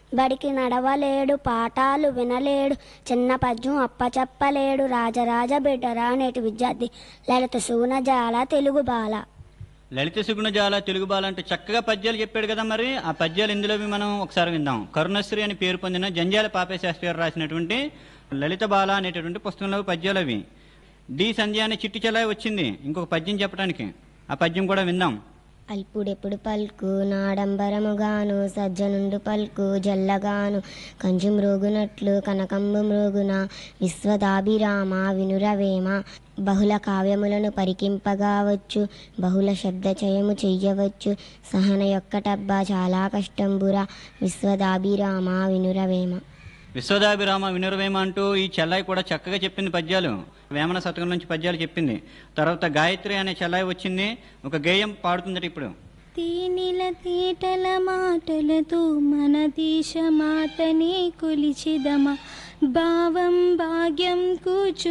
బడికి నడవలేడు పాఠాలు వినలేడు చిన్న పద్యం అప్పచెప్పలేడు రాజరాజ బిడ్డరా నేటి విద్యార్థి లలిత సూనజాల తెలుగు బాల లలిత సుగుణజాల తెలుగు బాల అంటే చక్కగా పద్యాలు చెప్పాడు కదా మరి ఆ పద్యాలు ఇందులోవి మనం ఒకసారి విందాం కరుణశ్రీ అని పేరు పొందిన జంజాల పాపే శాస్త్రి గారు రాసినటువంటి లలిత బాల అనేటటువంటి పుస్తకంలో పద్యాలు అవి డి సంధ్య అనే చిట్టి చెలాయి వచ్చింది ఇంకొక పద్యం చెప్పడానికి ఆ పద్యం కూడా విందాం అల్పుడెప్పుడు పల్కు నాడంబరముగాను సజ్జనుండు పల్కు జల్లగాను కంచు మ్రోగునట్లు కనకంబు మ్రోగున విశ్వదాభిరామ వినురవేమ బహుళ కావ్యములను పరికింపగావచ్చు బహుళ శబ్దచయము చెయ్యవచ్చు సహన యొక్కటబ్బా చాలా కష్టంబురా విశ్వదాభిరామ వినురవేమ విశ్వదాభిరామ వినురవేమ అంటూ ఈ చెల్లాయి కూడా చక్కగా చెప్పింది పద్యాలు వేమన శతకం నుంచి పద్యాలు చెప్పింది తర్వాత గాయత్రి అనే చెల్లాయి వచ్చింది ఒక గేయం పాడుతుందట ఇప్పుడు తేనెల తేటల మాటలతో మన దేశ మాతనే కొలిచిదమా భావం భాగ్యం కూచు